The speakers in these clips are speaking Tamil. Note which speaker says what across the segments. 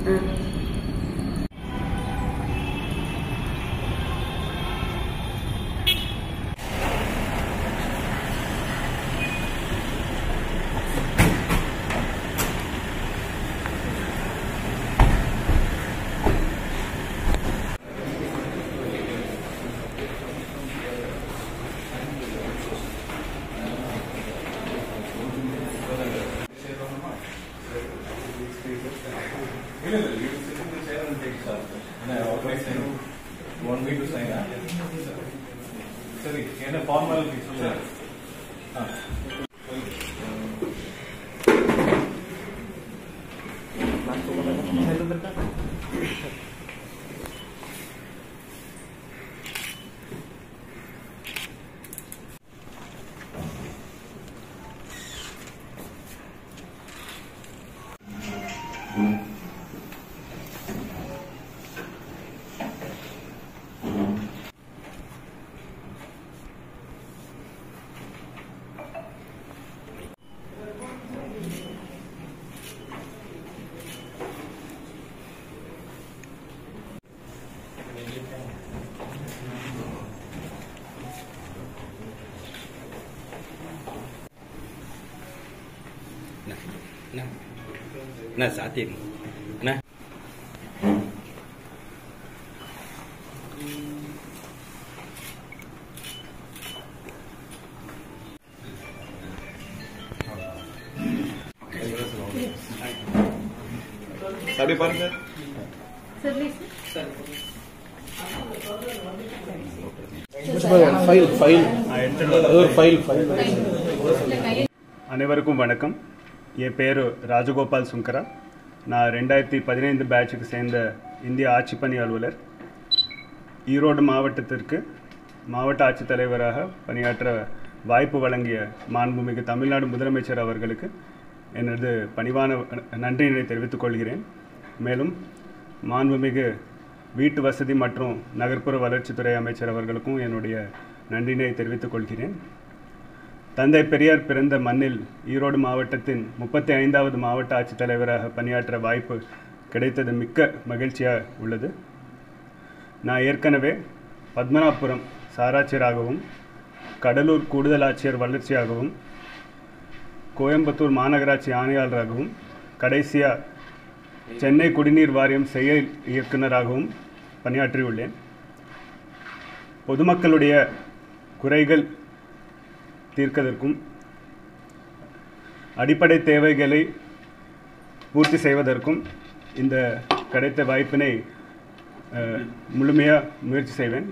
Speaker 1: சரி என்ன ஃபார்மல்
Speaker 2: என்ன சாத்தியம் என்ன
Speaker 1: அப்படியே பாருங்க
Speaker 3: ஃபைல் ஃபைல் ஒரு ஃபைல் ஃபைல்
Speaker 4: அனைவருக்கும் வணக்கம் என் பேர் ராஜகோபால் சுங்கரா நான் ரெண்டாயிரத்தி பதினைந்து பேட்சுக்கு சேர்ந்த இந்திய ஆட்சிப்பணி அலுவலர் ஈரோடு மாவட்டத்திற்கு மாவட்ட ஆட்சித்தலைவராக பணியாற்ற வாய்ப்பு வழங்கிய மாண்புமிகு தமிழ்நாடு முதலமைச்சர் அவர்களுக்கு எனது பணிவான நன்றியினை தெரிவித்துக் கொள்கிறேன் மேலும் மாண்புமிகு வீட்டு வசதி மற்றும் நகர்ப்புற வளர்ச்சித்துறை அமைச்சர் அவர்களுக்கும் என்னுடைய நன்றியினை தெரிவித்துக் கொள்கிறேன் தந்தை பெரியார் பிறந்த மண்ணில் ஈரோடு மாவட்டத்தின் முப்பத்தி ஐந்தாவது மாவட்ட ஆட்சித்தலைவராக பணியாற்ற வாய்ப்பு கிடைத்தது மிக்க மகிழ்ச்சியாக உள்ளது நான் ஏற்கனவே பத்மநாபபுரம் சாராட்சியராகவும் கடலூர் கூடுதல் ஆட்சியர் வளர்ச்சியாகவும் கோயம்புத்தூர் மாநகராட்சி ஆணையாளராகவும் கடைசியாக சென்னை குடிநீர் வாரியம் செயல் இயக்குநராகவும் பணியாற்றியுள்ளேன் பொதுமக்களுடைய குறைகள் தீர்க்கதற்கும் அடிப்படை தேவைகளை பூர்த்தி செய்வதற்கும் இந்த கிடைத்த வாய்ப்பினை முழுமையாக முயற்சி செய்வேன்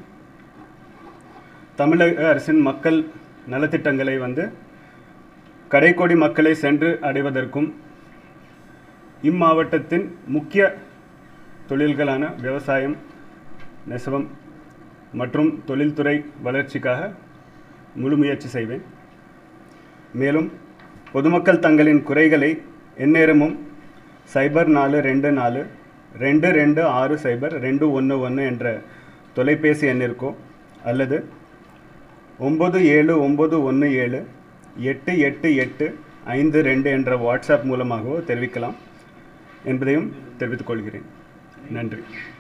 Speaker 4: தமிழக அரசின் மக்கள் நலத்திட்டங்களை வந்து கடைக்கோடி மக்களை சென்று அடைவதற்கும் இம்மாவட்டத்தின் முக்கிய தொழில்களான விவசாயம் நெசவம் மற்றும் தொழில்துறை வளர்ச்சிக்காக முழு முயற்சி செய்வேன் மேலும் பொதுமக்கள் தங்களின் குறைகளை எந்நேரமும் சைபர் நாலு ரெண்டு நாலு ரெண்டு ரெண்டு ஆறு சைபர் ரெண்டு ஒன்று ஒன்று என்ற தொலைபேசி எண்ணிற்கோ அல்லது ஒம்பது ஏழு ஒம்பது ஒன்று ஏழு எட்டு எட்டு எட்டு ஐந்து ரெண்டு என்ற வாட்ஸ்அப் மூலமாகவோ தெரிவிக்கலாம் என்பதையும் தெரிவித்துக் கொள்கிறேன் நன்றி